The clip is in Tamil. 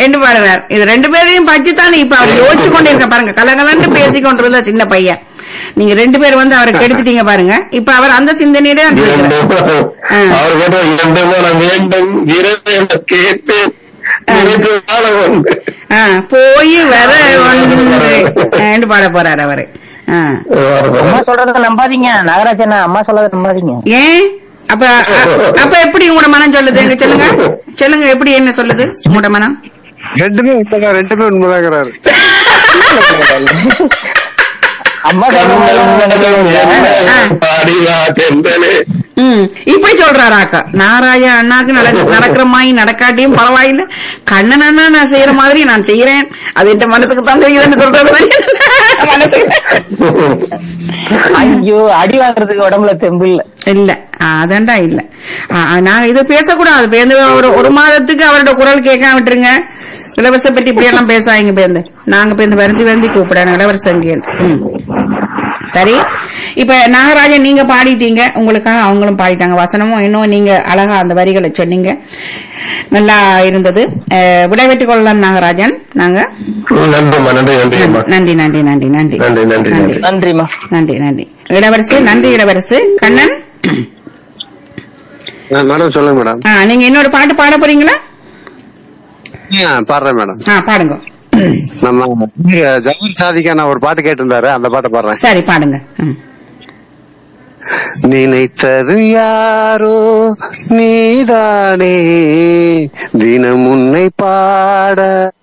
என்று பாடுறார் இது ரெண்டு பேரையும் பச்சு தானே இப்ப அவர் யோசிச்சு கொண்டு இருக்க பாருங்க கலகலன்னு பேசி கொண்டிருந்த சின்ன பையன் நீங்க ரெண்டு பேர் வந்து அவரை கெடுத்துட்டீங்க பாருங்க இப்ப அவர் அந்த சிந்தனையிலே தான் இருக்கிறார். ஆ. அவர் கேட்ட இரண்டு மனம் வேண்டும் இரவு என கேட்பேன் எனக்கு வாழ உண்டு ஆ, போய் வர ஒன்று என்று பாட போறார் அவரு ஆ. அம்மா சொல்றத நம்பாதீங்க நாகராஜனா அம்மா சொல்றத நம்பாதீங்க ஏன் அப்ப அ- அப்ப எப்படி உங்களோட மனம் சொல்லுது எங்க சொல்லுங்க சொல்லுங்க எப்படி என்ன சொல்லுது உங்களோட மனம் ரெண்டுமே உண்மைதான் ரெண்டுமே உண்மைதாங்கிறாரு அம்மா கண்ணன் பாடிவா தென்றலே ம் இப்படி சொல்றாராக்கா நாராய அண்ணாக்கு நடக்க நடக்கிற மாதிரி நடக்காட்டியும் பரவாயில்ல கண்ணன் அண்ணா நான் செய்யற மாதிரி நான் செய்யறேன் அது என் மனசுக்கு தான் தெரியுதுன்னு சொல்றது மனசுக்கு ஐயோ அடி வாங்குறதுக்கு உடம்புல தெம்பு இல்ல இல்ல அதான்டா இல்ல ஆ, நாங்க இது பேசக்கூடாது பேருந்து ஒரு ஒரு மாதத்துக்கு அவரோட குரல் கேட்காம விட்டுருங்க இளவரச பற்றி இப்படி எல்லாம் பேசாதீங்க பேருந்து நாங்க பேருந்து வருந்தி வருந்தி கூப்பிடணும் இளவரசங்கேன்னு ம். சரி இப்ப நாகராஜன் நீங்க பாடிட்டீங்க உங்களுக்காக அவங்களும் பாடிட்டாங்க வசனமும் இன்னும் நீங்க அழகா அந்த வரிகளை சொன்னீங்க நல்லா இருந்தது அஹ், விடைபெற்றுக் கொள்ளலாம் நாகராஜன் நாங்க நன்றிம்மா நன்றி நன்றிம்மா நன்றி நன்றி நன்றி நன்றி நன்றி, நன்றி, நன்றி. நன்றிமா நன்றி நன்றி இளவரசு நன்றி இளவரசு கண்ணன் மேடம் சொல்லுங்க மேடம் ஆ, நீங்க இன்னொரு பாட்டு பாட போறீங்களா ஆ, பாடுறேன் மேடம் ஆ பாடுங்க நம்ம ஜவஹர் சாதிக்கான ஒரு பாட்டு கேட்டிருந்தாரு அந்த பாட்டை பாடுறேன் சரி பாடுங்க ம். நினைத்தது யாரோ நீதானே தினம் உன்னை பாட